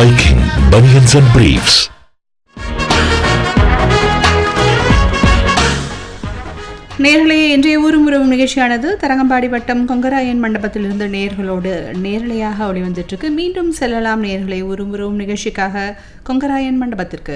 Viking Bunions and Briefs. நேர்களே இன்றைய ஊரும் உறவும் நிகழ்ச்சியானது தரங்கம்பாடி வட்டம் கொங்கராயன் மண்டபத்திலிருந்து நேர்களோடு நேரலையாக ஒளிவந்துட்டு இருக்கு மீண்டும் செல்லலாம் நேர்களை ஊரும் உறவும் நிகழ்ச்சிக்காக கொங்கராயன் மண்டபத்திற்கு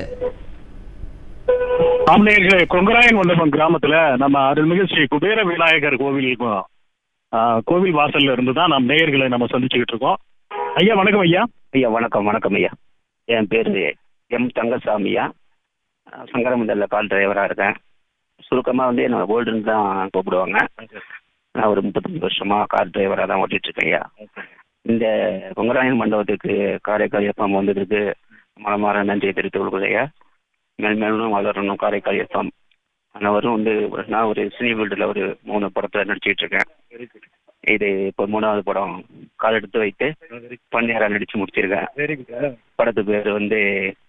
ஆம்பளையர்களே கொங்கராயன் மண்டபம் கிராமத்துல நம்ம அருள்மிகு ஸ்ரீ குபேர விநாயகர் கோவில் ஆ, கோவில் வாசல்ல இருந்து தான் நம்ம நேயர்களை நம்ம சந்திச்சுக்கிட்டு இருக்கோம் ஐயா வணக்கம் ஐயா ஐயா வணக்கம் வணக்கம் ஐயா என் பேர் எம் தங்கசாமி ஐயா சங்கரமண்டலில் கால் டிரைவராக இருக்கேன் சுருக்கமாக வந்து என்னோட கோல்டுன்னு தான் கூப்பிடுவாங்க நான் ஒரு முப்பத்தஞ்சு வருஷமாக கார் டிரைவராக தான் ஓட்டிட்டு இருக்கேன் ஐயா இந்த கொங்கராயன் மண்டபத்துக்கு காரைக்கால் எஃப்எம் வந்ததுக்கு மனமாற நன்றியை தெரிவித்துக் கொள்கிறேன் ஐயா மேல் மேலும் வளரணும் காரைக்கால் எஃப்எம் அனைவரும் வந்து நான் ஒரு சினி ஃபீல்டில் ஒரு மூணு படத்தில் நடிச்சிட்டு இருக்கேன் இது இப்போ மூணாவது படம் கால் எடுத்து வைத்து பன்னீரா நடிச்சு முடிச்சிருக்கேன் படத்து பேர் வந்து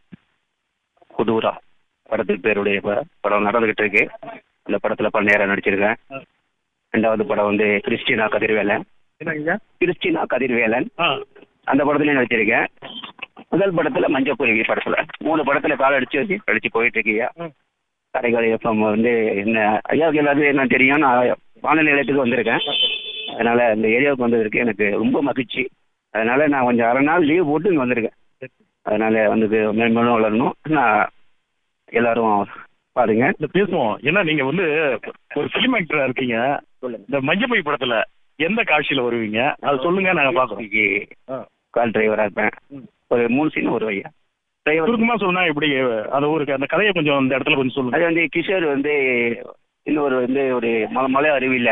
குதூரா படத்துக்கு பேருடைய ப- படம் நடந்துகிட்டு இருக்கு அந்த படத்துல பன்னீரா நடிச்சிருக்கேன் ரெண்டாவது படம் வந்து கிறிஸ்டினா கதிர்வேலன் கிறிஸ்டினா கதிர்வேலன் அந்த படத்துலயும் நடிச்சிருக்கேன் முதல் படத்துல மஞ்சக்குருவி படத்துல மூணு படத்துல கால் அடிச்சு வச்சு அடிச்சு போயிட்டு இருக்கியா கரைக்கால் எஃப்எம் வந்து என்ன ஐயாவுக்கு எல்லாத்தையும் என்ன தெரியும் நான் வானொலி நிலையத்துக்கு வந்திருக்கேன் அதனால இந்த ஏரியாவுக்கு வந்ததற்கு எனக்கு ரொம்ப மகிழ்ச்சி அதனால நான் கொஞ்சம் அரை நாள் லீவ் போட்டு இங்கே வந்திருக்கேன் அதனால வந்து மேம்படும் வளரணும் நான் எல்லாரும் பாருங்க இந்த பேசுவோம் ஏன்னா நீங்க வந்து ஒரு ஃபிலிம் ஆக்டரா இருக்கீங்க இந்த மஞ்சப்பை படத்துல எந்த காட்சியில வருவீங்க அது சொல்லுங்க நாங்க பாக்குறோம் இன்னைக்கு கால் டிரைவராக இருப்பேன் ஒரு மூணு சீன் ஒரு ஐயா டிரைவர் சுருக்கமா சொன்னா எப்படி அந்த ஊருக்கு அந்த கதையை கொஞ்சம் அந்த இடத்துல கொஞ்சம் சொல்லுங்க அது வந்து கிஷோர் வந்து இன்னொரு வந்து ஒரு மலை மலை அருவியில்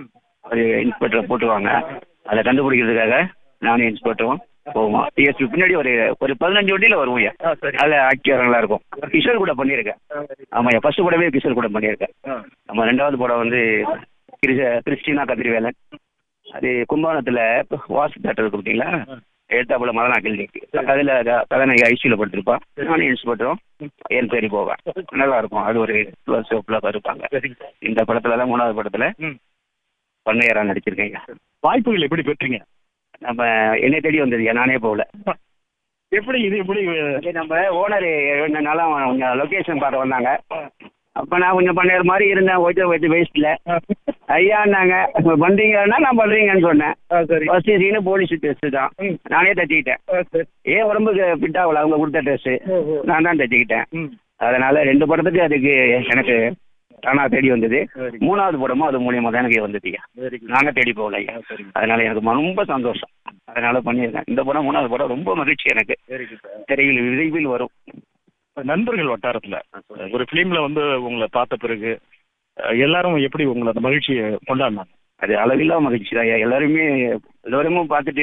ஒரு இன்ஸ்பெக்டரை போட்டுருவாங்க அதை கண்டுபிடிக்கிறதுக்காக நானும் இன்ஸ்பெக்டரும் போவோம் டிஎஸ்பி பின்னாடி ஒரு ஒரு பதினஞ்சு வண்டியில் வருவோம் ஐயா அதில் ஆக்டிவர்களாக இருக்கும் கிஷோர் கூட பண்ணியிருக்கேன் ஆமாம் ஃபர்ஸ்ட் படமே கிஷோர் கூட பண்ணியிருக்கேன் நம்ம ரெண்டாவது படம் வந்து கிறிஸ் கிறிஸ்டினா கதிர்வேலன் அது கும்பகோணத்தில் வாசு தேட்டர் இருக்கு பார்த்தீங்களா எழுத்தாப்புல மதனா கிளினிக் அதில் கதாநாயகி ஐசியூவில் படுத்திருப்பான் நானும் இன்ஸ்பெக்டரும் என் பேரி போவேன் நல்லா இருக்கும் அது ஒரு டுவெல் சோப்பில் இருப்பாங்க இந்த படத்துல தான் மூணாவது படத்துல பண்ணையரா நடிச்சிருக்கேன் ஐயா. வாய்ப்புகள் எப்படி பெற்றீங்க நம்ம என்னை தேடி வந்தது நானே போகல எப்படி இது எப்படி இது நம்ம ஓனர் ரெண்டு நாளாக கொஞ்சம் லொக்கேஷன் பார்க்க வந்தாங்க அப்போ நான் கொஞ்சம் பண்ணையர் மாதிரி இருந்தேன் ஒயிட் ஒயிட் வேஸ்ட்டில் ஐயான்னாங்க இப்போ பண்ணுறீங்கன்னா நான் பண்ணுறீங்கன்னு சொன்னேன் ஃபர்ஸ்ட் சீனு போலீஸ் ட்ரெஸ்ஸு தான் நானே தச்சுக்கிட்டேன் ஏன் உடம்புக்கு ஃபிட் ஆகல அவங்க கொடுத்த ட்ரெஸ்ஸு நான் தான் தச்சுக்கிட்டேன் அதனால ரெண்டு படத்துக்கு அதுக்கு எனக்கு தானா தேடி வந்தது மூணாவது படமும் அது மூலியமா தான் எனக்கு வந்ததுயா நாங்க தேடி போகல ஐயா அதனால எனக்கு ம- ரொம்ப சந்தோஷம் அதனால பண்ணியிருக்கேன் இந்த படம் மூணாவது படம் ரொம்ப மகிழ்ச்சி எனக்கு திரையில் விரைவில் வரும் நண்பர்கள் வட்டாரத்துல ஒரு பிலிம்ல வந்து உங்களை பார்த்த பிறகு அஹ், எல்லாரும் எப்படி உங்களை அந்த மகிழ்ச்சியை கொண்டாடினாங்க அது அளவில்லா மகிழ்ச்சி தான் ஐயா எல்லாருமே எல்லோருமே பார்த்துட்டு